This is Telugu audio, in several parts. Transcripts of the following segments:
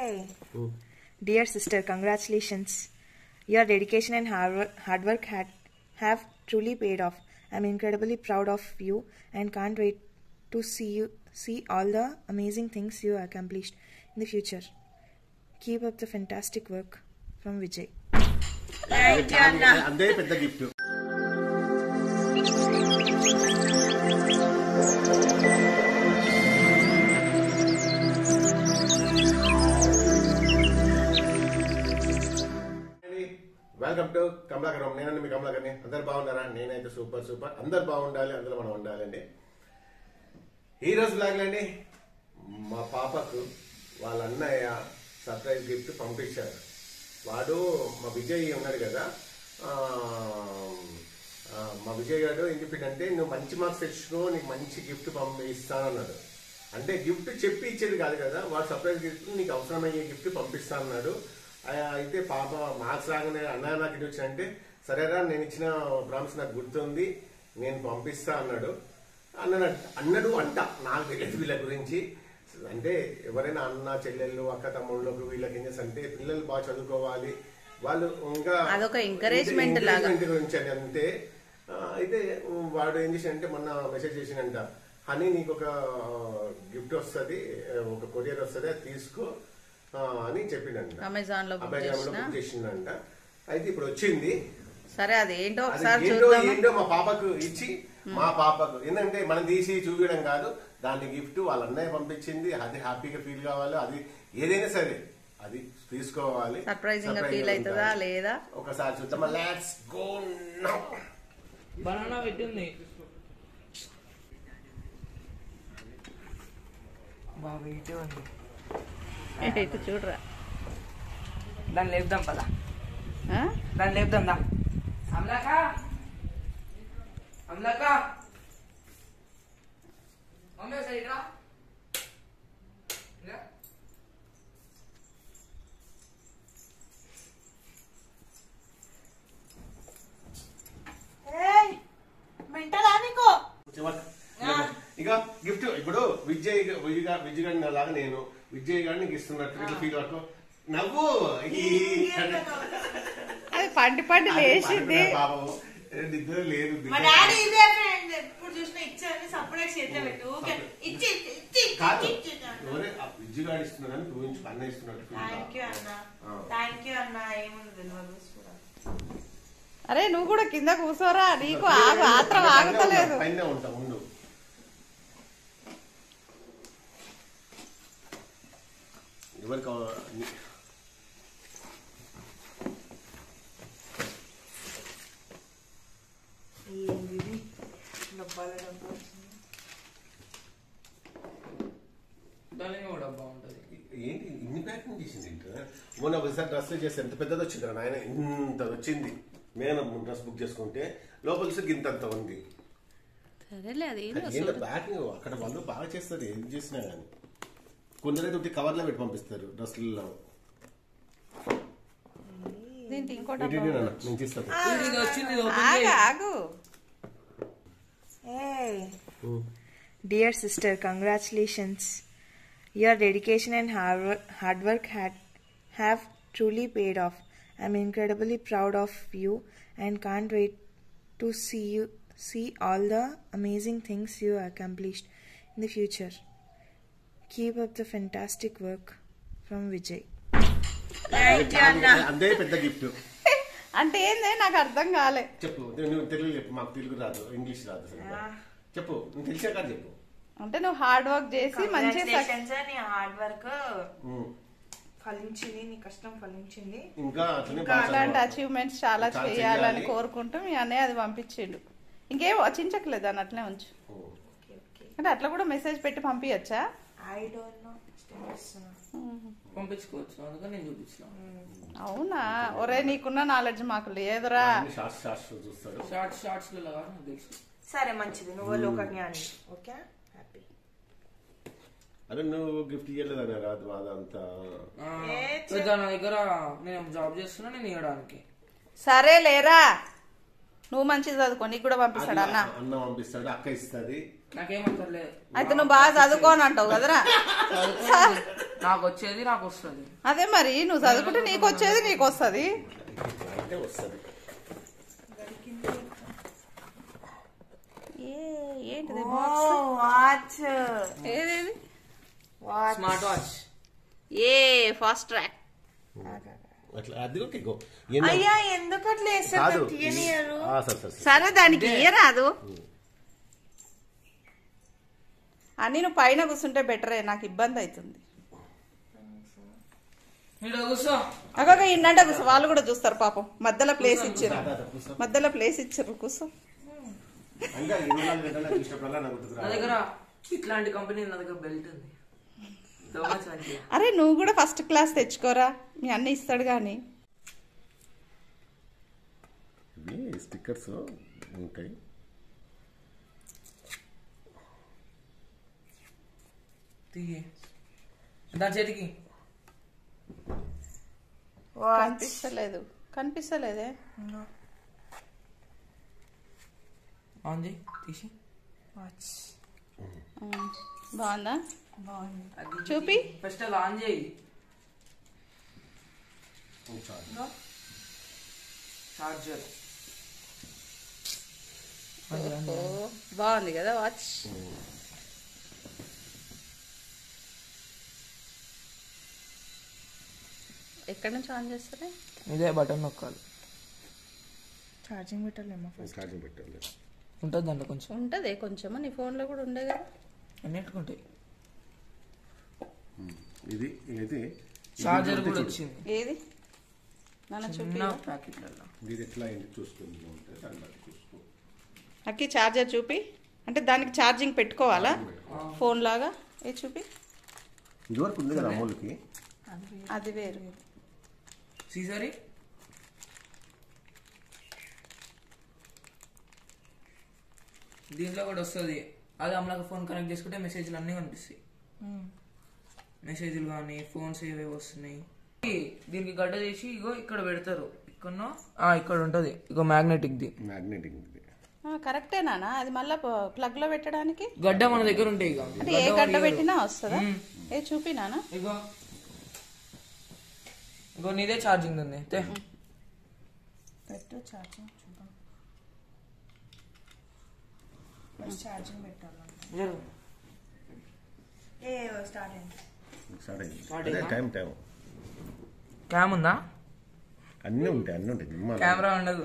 Hey, dear sister, congratulations. Your dedication and hard work, hard work had, have truly paid off. I'm incredibly proud of you and can't wait to see you see all the amazing things you accomplished in the future. Keep up the fantastic work from Vijay. అందే పెద్ద గిఫ్ట్ వెల్కమ్ టు కమలాకరం నేనండి మీ కమలాకర్ని అందరు బాగున్నారా నేనైతే సూపర్ సూపర్ అందరు బాగుండాలి అందులో మనం ఉండాలండి ఈ రోజు బ్లాగ్లండి మా పాపకు వాళ్ళ అన్నయ్య సర్ప్రైజ్ గిఫ్ట్ పంపించారు వాడు మా విజయ్ ఉన్నాడు కదా ఆ, ఆ, మా విజయ్ గారు ఏం చెప్పిండంటే నువ్వు మంచి మార్క్స్ తెచ్చుకో నీకు మంచి గిఫ్ట్ పంపిస్తానన్నాడు అంటే గిఫ్ట్ చెప్పి ఇచ్చేది కాదు కదా వాడు సర్ప్రైజ్ గిఫ్ట్ నీకు అవసరమయ్యే గిఫ్ట్ పంపిస్తానన్నాడు ఆ, అయితే పాప మార్క్స్ రాగానే అన్నయ్య నాకు ఇది వచ్చినంటే సరేరా నేను ఇచ్చిన ప్రామిస్ నాకు గుర్తుంది నేను పంపిస్తా అన్నాడు అన్నాడు అన్నాడు అంట నాకు తెలియదు వీళ్ళ గురించి అంటే ఎవరైనా అన్న చెల్లెళ్ళు అక్క తమ్ముళ్ళకు వీళ్ళకి ఏం చేస్తారు అంటే పిల్లలు బాగా చదువుకోవాలి వాళ్ళు ఇంకా అదొక encouragement లాగా. encouragement గురించి అని అంతే ఆ, అయితే వాడు ఏం చేశాడంటే మొన్న మెసేజ్ చేసినంట హనీ నీకు ఒక గిఫ్ట్ వస్తుంది ఒక కొరియర్ వస్తుంది అది తీసుకో ఆ, అని చెప్పిండంట అమెజాన్ లో బుక్ అమెజాన్ లో చేసిన బుక్ చేసిండంట అయితే ఇప్పుడు వచ్చింది సరే అది ఏంటో అది ఒకసారి ఏంటో చూద్దాం ఏంటో మా పాపకు ఇచ్చి మా పాపకు ఏంటంటే మనం తీసి చూపించడం కాదు దాని గిఫ్ట్ వాళ్ళ అన్నయ్య పంపించింది అది హ్యాపీగా ఫీల్ కావాలి అది ఏదైనా సరే అది తీసుకోవాలి సర్ప్రైజింగ్ గా Surprise ఫీల్ గా అవుతుందా ఉండాలి. లేదా ఒకసారి చూద్దాం లెట్స్ గో నౌ బనానా పెట్టింది బాగా ఇటే ఉంది ఇటు చూడరా దాన్ని లేపుదాం పదా ఆ? దాన్ని లేపుదాం దా అమ్లాక అమ్లాక మమ్మీ ఒకసారి ఇట్రా ఇలా. మెంటలా నీకు ఇక గిఫ్ట్ ఇప్పుడు విజయ్ విజయ్ గా- విజయ్ గారిని లాగా నేను విజయ్ గారిని నీకు ఇస్తున్నట్టు ఇట్లా ఫీల్ అవుతూ నవ్వు ఈ అది పండి పండి లేచింది పాపం నిద్ర లేదు మా డాడీ ఇదే ఫ్రెండ్ ఎప్పుడు చూసినా ఇచ్చారని సపరేట్ చేతిలో పెట్టు ఊకే ఇచ్చి ఇచ్చి ఇచ్చి కాదు ఇచ్చి ఎవరే ఆ విజయ్ గారు ఇస్తున్నాడని ఊహించు అన్న ఇస్తున్నట్టు feel థ్యాంక్ యూ కాదు. అన్న ఆ. థ్యాంక్ యూ అన్న ఏముంది తెలియదు చూడాలి అరే నువ్వు కూడా కింద కూర్చోరా నీకు ఆగు ఆత్రం ఆగుతలేదు పైన ఉంటా ఉండు ఎవరికి కావ- నీ- ఏంది ఇది? డబ్బాల డబ్బా వచ్చింది. దానికి కూడా బాగుంటది ఏంటి ఇన్ని ప్యాకింగ్ చేసింది ఏంటి? మొన్న ఒకసారి డ్రెస్ చేస్తే ఎంత పెద్దది వచ్చింది రా నాయన ఇంత వచ్చింది నేను డ్రెస్ బుక్ చేసుకుంటే లోపల చూస్తే ఇంత అంత ఉంది సరేలే అది అది ఏంటో ప్యాకింగ్ అక్కడ వాళ్ళు బాగా చేస్తారు ఏది చేసినా కానీ కొందరైతే ఉట్టి కవర్లో పెట్టి పంపిస్తారు డ్రెస్లలో దీంట్లో ఇంకోటి ఇటు ఇటు నాన్న, నేను తీస్తాను ఇది ఇది వచ్చింది ఇది ఓపెన్ ఆగు చేయి ఆగు Hey, dear sister, congratulations. Your dedication and hard work, hard work had, have truly paid off. I'm incredibly proud of you and can't wait to see you see all the amazing things you accomplished in the future. Keep up the fantastic work from Vijay. అంతే పెద్ద గిఫ్ట్ అంటే ఏందే నాకు అర్థం కాలే చెప్పు నువ్వు తెలుగు చెప్పు మాకు తెలుగు రాదు ఇంగ్లీష్ రాదు సరిగ్గా. చెప్పు నువ్వు తెలిసే కాదు చెప్పు అంటే నువ్వు హార్డ్ వర్క్ చేసి మంచిగా suc- Congratulations, నీ హార్డ్ వర్క్ ఉమ్. ఫలించింది నీ కష్టం ఫలించింది ఇంకా అట్లనే ఇంకా బాగా అలాంటి చదవాలి. అచీవ్మెంట్స్ చాలా చాలా చేయాలని చేయాలి. కోరుకుంటూ మీ అన్నయ్య అది పంపించిండు ఇంకేం చించకలేదు అని అట్లే ఉంచు ఉమ్. ఓకే ఓకే అంటే అట్లా కూడా మెసేజ్ పెట్టి పంపించచ్చా ఐ డోంట్ నో పంపించుకోవచ్చు అందుకని నేను చూపించిన అవునా ఒరే నీకున్న నాలెడ్జ్ మాకు లేదురా అన్ని షార్ట్స్ షార్ట్స్ చూస్తాడు షార్ట్స్ షార్ట్స్ లో లాగా నాకు తెలుసు సరే మంచిది నువ్వు లోక జ్ఞాని ఓకే హ్యాపీ అదే నువ్వు గిఫ్ట్ ఇవ్వలేదని రాదు బాధ అంతా ఆ, పెద్ద నా దగ్గర నేను జాబ్ చేస్తున్నా నేను ఇవ్వడానికి సరే లేరా నువ్వు మంచిది చదువుకో నీకు కూడా పంపిస్తాడు అన్న అన్న పంపిస్తాడు అక్క ఇస్తుంది నాకేమంతలేదు అయితే నువ్వు బాగా చదువుకోని అంటావు కదరా నాకు వచ్చేది నాకు వస్తుంది అదే మరి నువ్వు చదువుకుంటే నీకు వచ్చేది నీకు వస్తుంది ఇట్లా అంటే వస్తుంది ఏంటిది వాచ్ ఏదేది వాచ్ స్మార్ట్ వాచ్ ఏ ఫాస్ట్ ట్రాక్ అట్లా అది ఓకే గో అయ్యా ఎందుకు అట్లా కాదు వేస్తారు తీయనియరు ఆ, సరే సరే సరే. సరే దానికి ఇయ్యరాదు అని నువ్వు పైన కూర్చుంటే బెటరే నాకు ఇబ్బంది అవుతుంది మీరు కూర్చో అక్కడ ఇండంటే కూర్చో వాళ్ళు కూడా చూస్తారు పాపం మధ్యలో ప్లేస్ ఇచ్చారు మధ్యలో ప్లేస్ ఇచ్చారు కూర్చో అంటే ఇరవై నాలుగు గంటల చూసినప్పుడల్లా నాకు గుర్తుకు నా రావాలి. దగ్గర ఇట్లాంటి కంపెనీ నా దగ్గర బెల్ట్ ఉంది దొంగ సంచి. అరే నువ్వు కూడా ఫస్ట్ క్లాస్ తెచ్చుకోరా మీ అన్న ఇస్తాడు కానీ ఇవి స్టిక్కర్స్ ఉంటాయి తీయి దా చేతికి వాచ్ కనిపిస్తలేదు కనిపిస్తలేదే ఆన్ చేయి తీసి వాచ్ ఉమ్, బాగుందా బాగుంది అది చూపి. ఫస్ట్ అది ఆన్ చేయి చార్జర్ ఓ, బాగుంది కదా వాచ్ ఎక్కడి నుంచి ఆన్ చేస్తారే ఇదే బటన్ నొక్కాలి ఛార్జింగ్ పెట్టలేమో ఫస్ట్ ఛార్జింగ్ పెట్టాలి ఉంటుంది దాంట్లో కొంచెం ఉంటదే కొంచెం నీ ఫోన్లో కూడా ఉండే కదా అన్నిటికుంటాయి ఇది ఇది చార్జర్ కూడా వచ్చింది ఏది నాన్న చూపి చిన్న ప్యాకెట్లలో ఇది ఎట్లా అయింది చూసుకుంది ఉంటే దాన్ని బట్టి చూసుకో అక్కి చార్జర్ చూపి అంటే దానికి ఛార్జింగ్ పెట్టుకోవాలా ఫోన్ లాగా ఏ చూపి ఇదివరకు ఉంది కదా అమూల్కి అది వేరు సీజరీ దీంట్లో కూడా వస్తుంది అది అమ్మలకు ఫోన్ కనెక్ట్ చేసుకుంటే మెసేజ్లు అన్నీ కనిపిస్తాయి మెసేజ్లు కానీ ఫోన్స్ ఏవేవి వస్తున్నాయి దీనికి గడ్డ చేసి ఇగో ఇక్కడ పెడతారు ఇక్కడ ఇక్కడ ఉంటది ఇగో మ్యాగ్నెటిక్ ది మ్యాగ్నెటిక్ ఇది ఆ, కరెక్టే నాన్న అది మళ్ళా ప్లగ్ లో పెట్టడానికి గడ్డ మన దగ్గర ఉంటాయి ఇక అంటే ఏ గడ్డ పెట్టినా వస్తుందా ఏ చూపి నాన్న ఇగో ఇగో నీదే ఛార్జింగ్ ఉంది తే. పెట్టు ఛార్జింగ్ చూద్దాం ఫస్ట్ ఛార్జింగ్ పెట్టాలి జరుగు. ఏ స్టార్ట్ అయింది స్టార్ట్ అయింది Start అదే అయిందా? టైం టైం క్యామ్ ఉందా అన్నీ ఉంటాయి అన్నీ ఉంటాయి నిమ్మల కెమెరా ఉండదు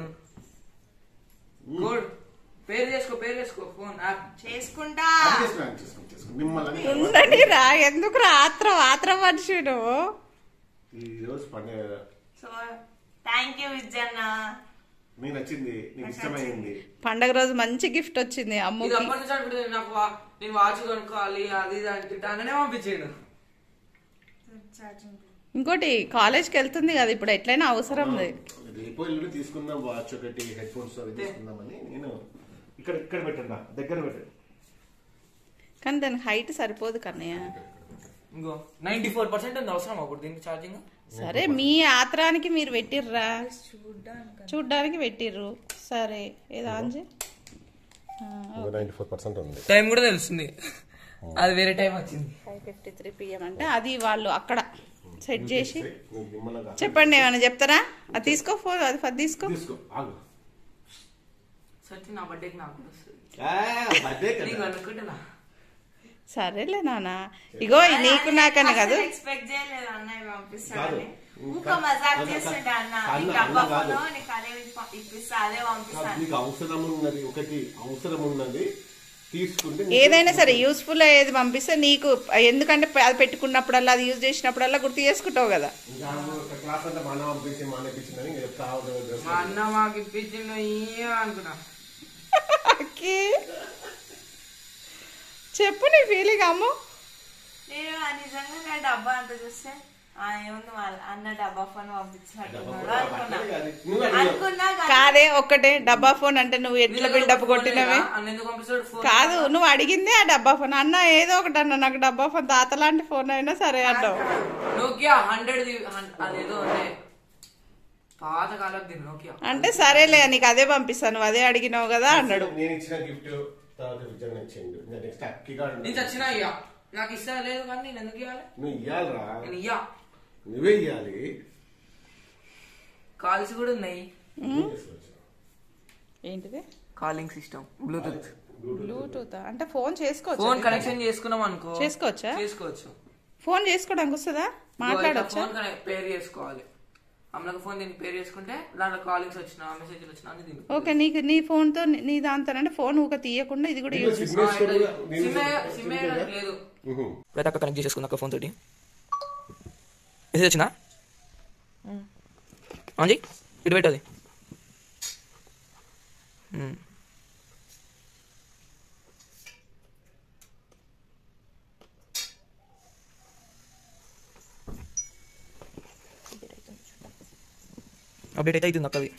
గుడ్ పేరు చేసుకో పేరు చేసుకో ఫోన్ యాప్ చేసుకుంటా అది చేసుకోండి, చేసుకోండి, చేసుకోండి. నిమ్మలంగా ఉండని రా ఎందుకు రా ఆత్రం ఆత్రం మనిషి నువ్వు ఈ రోజు పండుగ సో థ్యాంక్ యూ విజయన్న మీకు నచ్చింది నీకు ఇష్టమైంది పండగ రోజు మంచి గిఫ్ట్ వచ్చింది ఇది అమ్ముకి అప్పటి నుంచి అనుకుంటుంది నాకు వా- నేను వాచ్ కొనుక్కోవాలి అది ఇది అంటే అననే పంపించాడు ఛార్జింగ్ ఇంకోటి కాలేజ్కి వెళ్తుంది కదా ఇప్పుడు ఎట్లయినా అవసరం ఉంది రేపు ఎల్లుండి తీసుకుందాం వాచ్ ఒకటి హెడ్ ఫోన్స్ అవి తీసుకుందామని నేను ఇక్కడ ఇక్కడ పెట్టండి దగ్గర పెట్టండి కానీ దానికి హైట్ సరిపోదు కన్నయ్య ఇంకో నైన్టీ ఫోర్ పర్సెంట్ ఉంది అవసరం అప్పుడు దీనికి ఛార్జింగ్ సరే మీ ఆత్రానికి మీరు పెట్టిర్రా చూడ్డానికి పెట్టిర్రు సరే ఏదో ఆంజీ నైన్టీ ఫోర్ పర్సెంట్ ఉంది టైం కూడా తెలుస్తుంది అది వేరే టైం వచ్చింది ఫైవ్ ఫిఫ్టీ త్రీ పిఎం అంటే అది వాళ్ళు అక్కడ సెట్ చేసి నువ్వు నిమ్మలంగా చెప్పండి ఏమైనా చెప్తారా అది తీసుకో ఫోన్ అది ఫస్ట్ తీసుకో తీసుకో ఆగు సచ్చి నా బర్త్డేకి నాకు కూడా వస్తుంది ఆ, birthday కదా. నీకు అనుకుంటున్నా సరేలే నాన్న ఇగో ఈ నీకు నాకనే కాదు ఎక్స్పెక్ట్ చేయలేదు అన్నయ్య కాదు. పంపిస్తాడని ఊక కాదు, మజాక్ కాదు, చేస్తుండే అన్న కాదు, నీకు అన్న డబ్బా కాదు. ఫోను నీకు అదే ఇప్ప- ఇప్పిస్తా అదే కాదు, పంపిస్తాను నీకు అవసరం ఉన్నది ఒకటి అవసరం ఉన్నది తీసుకుంటే నీకు- ఏదైనా సరే యూస్ఫుల్ ఏది పంపిస్తే నీకు ఎందుకంటే అది పెట్టుకున్నప్పుడల్లా అది యూజ్ చేసినప్పుడల్లా గుర్తు చేసుకుంటావు కదా ఇంకా ఒక క్లాస్ అంతా మన పంపించి మన ఇప్పించిందని ఇంకా చెప్తా ఉన్నావు డ్రెస్ మా అన్న మాకు ఇప్పించిండు ఇయ్య అనుకున్నా అక్కి చెప్పు నీ ఫీలింగ్ అమ్ము నేను ఆ నిజంగా నా డబ్బా అంత చూస్తే ఆ ఏముంది వాళ్ళ అన్న డబ్బా ఫోన్ పంపించాడు అనుకున్నా నువ్వు అడిగావు. అనుకున్నా కానీ కాదే ఒక్కటే డబ్బా ఫోన్ అంటే నువ్వు ఎట్లా బిల్డప్ కొట్టినవే అన్న ఎందుకు పంపిస్తాడు ఫోన్ కాదు నువ్వు అడిగిందే ఆ డబ్బా ఫోన్ అన్న ఏదో ఒకటి అన్న నాకు డబ్బా ఫోన్ తాత లాంటి ఫోన్ అయినా సరే అన్నావు నోకియా హండ్రెడ్ అదేదో ఉంది పాత కాలం దీని నోకియా అంటే సరేలే నీకు అదే పంపిస్తాను నువ్వు అదే అడిగినావు కదా అన్నాడు నేను ఇచ్చిన గిఫ్ట్ తర్వాత విజయ్ ఇచ్చిండు ఇంకా నెక్స్ట్ అక్కిగా నేను చచ్చినా ఇక నాకు ఇస్తా లేదు కానీ నేను ఎందుకు ఇవ్వాలి నువ్వు ఇయ్యాలరా నేను ఇయ్యా నువ్వే ఇయ్యాలి కాల్స్ కూడా ఉన్నాయి ఏంటిది కాలింగ్ సిస్టమ్ బ్లూటూత్ బ్లూటూత్ అంటే ఫోన్ చేసుకోవచ్చు ఫోన్ కనెక్షన్ చేసుకున్నాం అనుకో చేసుకోవచ్చా? చేసుకోవచ్చు ఫోన్ చేసుకోవడానికి వస్తుందా మాట్లాడొచ్చా ఫోన్ పేర్ చేసుకోవాలి అమ్మకి ఫోన్ దీనికి పేరు చేసుకుంటే దాంట్లో కాలింగ్స్ వచ్చినా మెసేజ్లు వచ్చినా అన్ని దీనికి ఓకే నీకు నీ ఫోన్ తో నీ దాంతో అంటే ఫోన్ ఊక తీయకుండా ఇది కూడా యూజ్ సిగ్నల్ స్టోర్ కూడా దీని సిమ్ మీద- సిమ్ వేయడానికి లేదు ఉహు. ప్రతి అక్క కనెక్ట్ చేసేసుకుంది అక్క ఫోన్ తోటి మెసేజ్ వచ్చిందా అంజీ ఇటు పెట్టది అప్డేట్ అయితే అవుతుంది అక్కది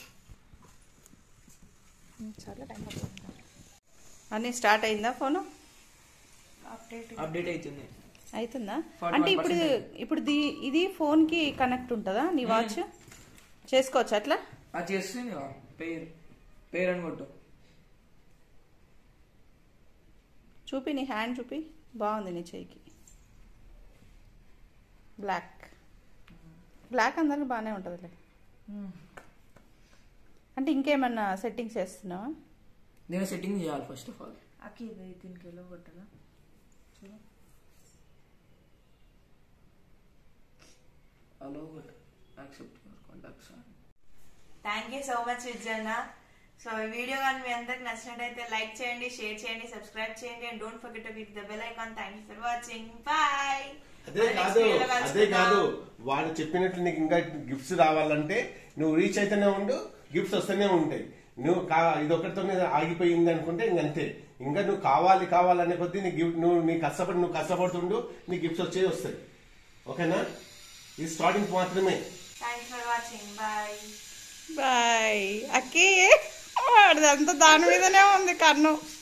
అన్నీ స్టార్ట్ అయిందా ఫోను అప్డేట్ అవుతుంది అవుతుందా 41% అంటే ఇప్పుడు ఇప్పుడు ది- ఇది ఫోన్ కి కనెక్ట్ ఉంటుందా నీ వాచ్ చేసుకోవచ్చు అట్లా అది చేస్తుంది పేరు పేరు అని కొట్టు చూపి నీ హ్యాండ్ చూపి బాగుంది నీ చెయ్యికి బ్లాక్ బ్లాక్ అందరికి బాగానే ఉంటుందిలే అంటే ఇంకేమన్నా సెట్టింగ్స్ చేస్తున్నావా నేను సెట్టింగ్ చేయాలి ఫస్ట్ ఆఫ్ ఆల్ అక్కి ఇది దీనికి ఎలా కొట్టాలా అలో కొట్టు accept your contacts thank you so much విజయన్న సో ఈ వీడియో కానీ మీ అందరికి నచ్చినట్టయితే లైక్ చేయండి షేర్ చేయండి సబ్స్క్రైబ్ చేయండి and don't forget to click the bell icon thank you for watching bye అదే కాదు అదే కాదు వాడు చెప్పినట్లు నీకు ఇంకా గిఫ్ట్స్ రావాలంటే నువ్వు రీచ్ అయితేనే ఉండు గిఫ్ట్స్ వస్తూనే ఉంటాయి నువ్వు కా ఇదొకటితో ఆగిపోయింది అనుకుంటే ఇంకంతే ఇంకా నువ్వు కావాలి కావాలనే కొద్దీ నీ గిఫ్ట్ నువ్వు నీ కష్టపడి నువ్వు కష్టపడుతుండు నీ గిఫ్ట్స్ వచ్చే వస్తాయి ఓకేనా ఇది స్టార్టింగ్ మాత్రమే thanks for watching bye bye అక్కి వాడిదంతా దాని మీదనే ఉంది కన్ను